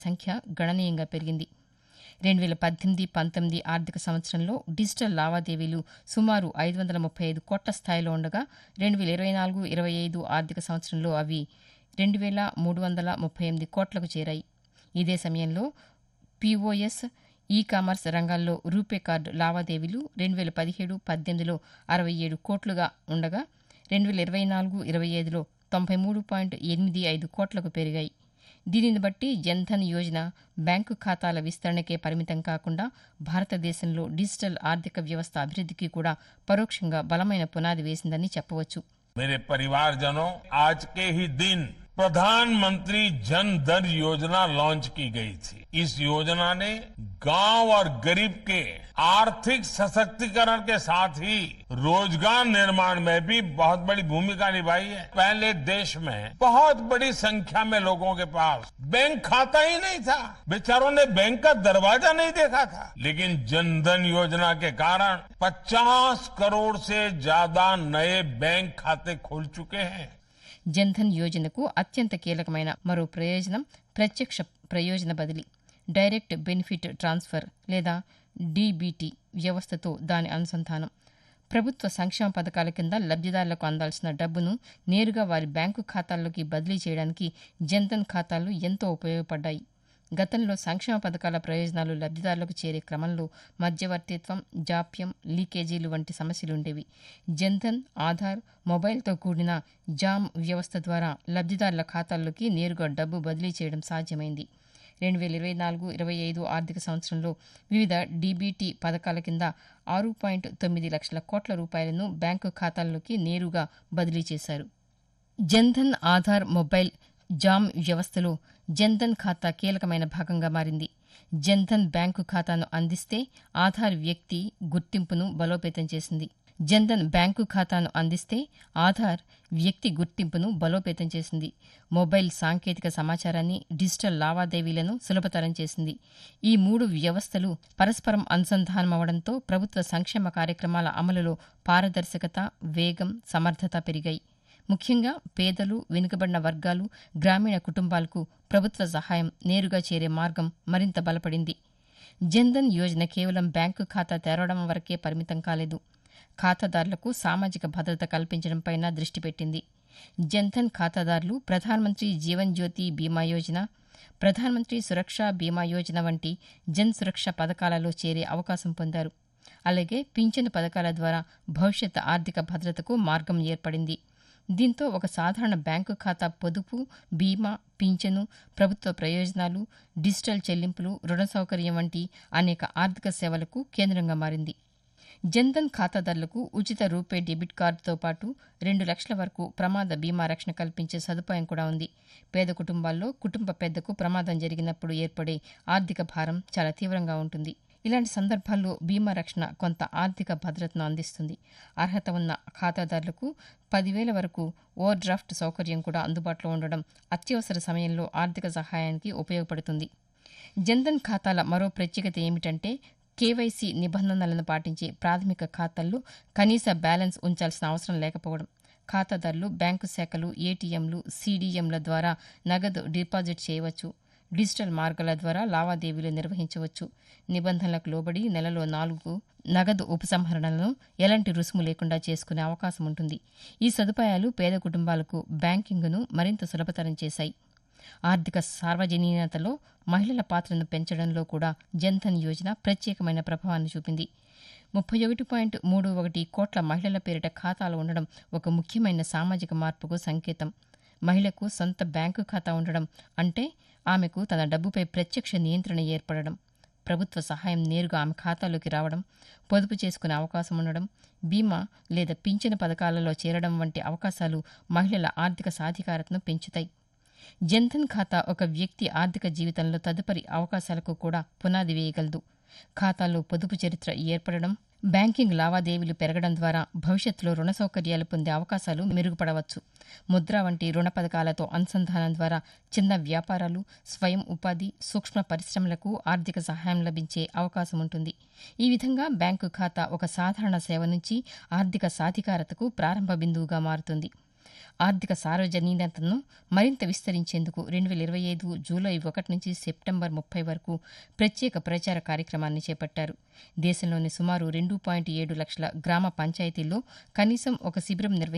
సంఖ్య గణనీయంగా పెరిగింది రెండు వేల పద్దెనిమిది పంతొమ్మిది ఆర్థిక సంవత్సరంలో డిజిటల్ లావాదేవీలు సుమారు ఐదు వందల ముప్పై ఐదు కోట్ల స్థాయిలో ఉండగా రెండు వేల ఇరవై నాలుగు ఇరవై ఐదు ఆర్థిక సంవత్సరంలో అవి రెండు వేల మూడు వందల ముప్పై ఎనిమిది కోట్లకు చేరాయి ఇదే సమయంలో పీఓఎస్ ఈ కామర్స్ రంగాల్లో రూపే కార్డు లావాదేవీలు రెండు వేల పదిహేడు పద్దెనిమిదిలో అరవై ఏడు కోట్లుగా ఉండగా రెండు వేల ఇరవై నాలుగు ఇరవై ఐదులో తొంభై మూడు పాయింట్ ఎనిమిది ఐదు కోట్లకు పెరిగాయి దీనిని బట్టి జన్ధన్ యోజన బ్యాంకు ఖాతాల విస్తరణకే పరిమితం కాకుండా భారతదేశంలో డిజిటల్ ఆర్థిక వ్యవస్థ అభివృద్ధికి కూడా పరోక్షంగా బలమైన పునాది వేసిందని చెప్పవచ్చు मेरे परिवारजनों आज के ही दिन प्रधानमंत्री जन धन योजना लॉन्च की गई थी इस योजना ने गांव और गरीब के आर्थिक सशक्तिकरण के साथ ही रोजगार निर्माण में भी बहुत बड़ी भूमिका निभाई है पहले देश में बहुत बड़ी संख्या में लोगों के पास बैंक खाता ही नहीं था बेचारों ने बैंक का दरवाजा नहीं देखा था लेकिन जनधन योजना के कारण 50 करोड़ से ज्यादा नए बैंक खाते खुल चुके हैं జన్ధన్ యోజనకు అత్యంత కీలకమైన మరో ప్రయోజనం ప్రత్యక్ష ప్రయోజన బదిలీ డైరెక్ట్ బెనిఫిట్ ట్రాన్స్ఫర్ లేదా డీబీటీ వ్యవస్థతో దాని అనుసంధానం ప్రభుత్వ సంక్షేమ పథకాల కింద లబ్ధిదారులకు అందాల్సిన డబ్బును నేరుగా వారి బ్యాంకు ఖాతాల్లోకి బదిలీ చేయడానికి జన్ధన్ ఖాతాలు ఎంతో ఉపయోగపడ్డాయి గతంలో సంక్షేమ పథకాల ప్రయోజనాలు లబ్ధిదారులకు చేరే క్రమంలో మధ్యవర్తిత్వం జాప్యం లీకేజీలు వంటి సమస్యలుండేవి జన్ధన్ ఆధార్ మొబైల్తో కూడిన జామ్ వ్యవస్థ ద్వారా లబ్ధిదారుల ఖాతాల్లోకి నేరుగా డబ్బు బదిలీ చేయడం సాధ్యమైంది రెండు వేల ఇరవై నాలుగు ఇరవై ఐదు ఆర్థిక సంవత్సరంలో వివిధ డీబీటీ పథకాల కింద ఆరు పాయింట్ తొమ్మిది లక్షల కోట్ల రూపాయలను బ్యాంకు ఖాతాల్లోకి నేరుగా బదిలీ చేశారు జన్ధన్ ఆధార్ మొబైల్ జామ్ వ్యవస్థలో జన్ధన్ ఖాతా కీలకమైన భాగంగా మారింది జన్ధన్ బ్యాంకు ఖాతాను అందిస్తే ఆధార్ వ్యక్తి గుర్తింపును బలోపేతం చేసింది జన్ధన్ బ్యాంకు ఖాతాను అందిస్తే ఆధార్ వ్యక్తి గుర్తింపును బలోపేతం చేసింది మొబైల్ సాంకేతిక సమాచారాన్ని డిజిటల్ లావాదేవీలను సులభతరం చేసింది ఈ మూడు వ్యవస్థలు పరస్పరం అనుసంధానమవడంతో ప్రభుత్వ సంక్షేమ కార్యక్రమాల అమలులో పారదర్శకత వేగం సమర్థత పెరిగాయి ముఖ్యంగా పేదలు వెనుకబడిన వర్గాలు గ్రామీణ కుటుంబాలకు ప్రభుత్వ సహాయం నేరుగా చేరే మార్గం మరింత బలపడింది జన్ధన్ యోజన కేవలం బ్యాంకు ఖాతా తెరవడం వరకే పరిమితం కాలేదు ఖాతాదారులకు సామాజిక భద్రత కల్పించడంపైన దృష్టి పెట్టింది జన్ధన్ ఖాతాదారులు ప్రధానమంత్రి జీవన్ జ్యోతి బీమా యోజన ప్రధానమంత్రి సురక్ష బీమా యోజన వంటి జన్ సురక్ష పథకాలలో చేరే అవకాశం పొందారు అలాగే పింఛను పథకాల ద్వారా భవిష్యత్ ఆర్థిక భద్రతకు మార్గం ఏర్పడింది దీంతో ఒక సాధారణ బ్యాంకు ఖాతా పొదుపు బీమా పింఛను ప్రభుత్వ ప్రయోజనాలు డిజిటల్ చెల్లింపులు రుణ సౌకర్యం వంటి అనేక ఆర్థిక సేవలకు కేంద్రంగా మారింది జన్ధన్ ఖాతాదారులకు ఉచిత రూపే డెబిట్ కార్డుతో పాటు రెండు లక్షల వరకు ప్రమాద బీమా రక్షణ కల్పించే సదుపాయం కూడా ఉంది పేద కుటుంబాల్లో కుటుంబ పెద్దకు ప్రమాదం జరిగినప్పుడు ఏర్పడే ఆర్థిక భారం చాలా తీవ్రంగా ఉంటుంది ఇలాంటి సందర్భాల్లో బీమా రక్షణ కొంత ఆర్థిక భద్రతను అందిస్తుంది అర్హత ఉన్న ఖాతాదారులకు పదివేల వరకు ఓవర్ డ్రాఫ్ట్ సౌకర్యం కూడా అందుబాటులో ఉండడం అత్యవసర సమయంలో ఆర్థిక సహాయానికి ఉపయోగపడుతుంది జన్ధన్ ఖాతాల మరో ప్రత్యేకత ఏమిటంటే కేవైసీ నిబంధనలను పాటించే ప్రాథమిక ఖాతాల్లో కనీస బ్యాలెన్స్ ఉంచాల్సిన అవసరం లేకపోవడం ఖాతాదారులు బ్యాంకు శాఖలు ఏటీఎంలు సీడీఎంల ద్వారా నగదు డిపాజిట్ చేయవచ్చు డిజిటల్ మార్గాల ద్వారా లావాదేవీలు నిర్వహించవచ్చు నిబంధనలకు లోబడి నెలలో నాలుగు నగదు ఉపసంహరణలను ఎలాంటి రుసుము లేకుండా చేసుకునే అవకాశం ఉంటుంది ఈ సదుపాయాలు పేద కుటుంబాలకు బ్యాంకింగ్ను మరింత సులభతరం చేశాయి ఆర్థిక సార్వజనీనతలో మహిళల పాత్రను పెంచడంలో కూడా జన్ధన్ యోజన ప్రత్యేకమైన ప్రభావాన్ని చూపింది ముప్పై ఒకటి పాయింట్ మూడు ఒకటి కోట్ల మహిళల పేరిట ఖాతాలు ఉండడం ఒక ముఖ్యమైన సామాజిక మార్పుకు సంకేతం మహిళకు సొంత బ్యాంకు ఖాతా ఉండడం అంటే ఆమెకు తన డబ్బుపై ప్రత్యక్ష నియంత్రణ ఏర్పడడం ప్రభుత్వ సహాయం నేరుగా ఆమె ఖాతాలోకి రావడం పొదుపు చేసుకునే అవకాశం ఉండడం బీమా లేదా పింఛను పథకాలలో చేరడం వంటి అవకాశాలు మహిళల ఆర్థిక సాధికారతను పెంచుతాయి జన్ధన్ ఖాతా ఒక వ్యక్తి ఆర్థిక జీవితంలో తదుపరి అవకాశాలకు కూడా పునాది వేయగలదు ఖాతాలో పొదుపు చరిత్ర ఏర్పడడం బ్యాంకింగ్ లావాదేవీలు పెరగడం ద్వారా భవిష్యత్తులో రుణ సౌకర్యాలు పొందే అవకాశాలు మెరుగుపడవచ్చు ముద్ర వంటి రుణ పథకాలతో అనుసంధానం ద్వారా చిన్న వ్యాపారాలు స్వయం ఉపాధి సూక్ష్మ పరిశ్రమలకు ఆర్థిక సహాయం లభించే అవకాశం ఉంటుంది ఈ విధంగా బ్యాంకు ఖాతా ఒక సాధారణ సేవ నుంచి ఆర్థిక సాధికారతకు ప్రారంభ బిందువుగా మారుతుంది ఆర్థిక సార్వజనీనతను మరింత విస్తరించేందుకు రెండు వేల ఇరవై ఐదు జూలై ఒకటి నుంచి సెప్టెంబర్ ముప్పై వరకు ప్రత్యేక ప్రచార కార్యక్రమాన్ని చేపట్టారు దేశంలోని సుమారు రెండు పాయింట్ ఏడు లక్షల గ్రామ పంచాయతీల్లో కనీసం ఒక శిబిరం నిర్వహించారు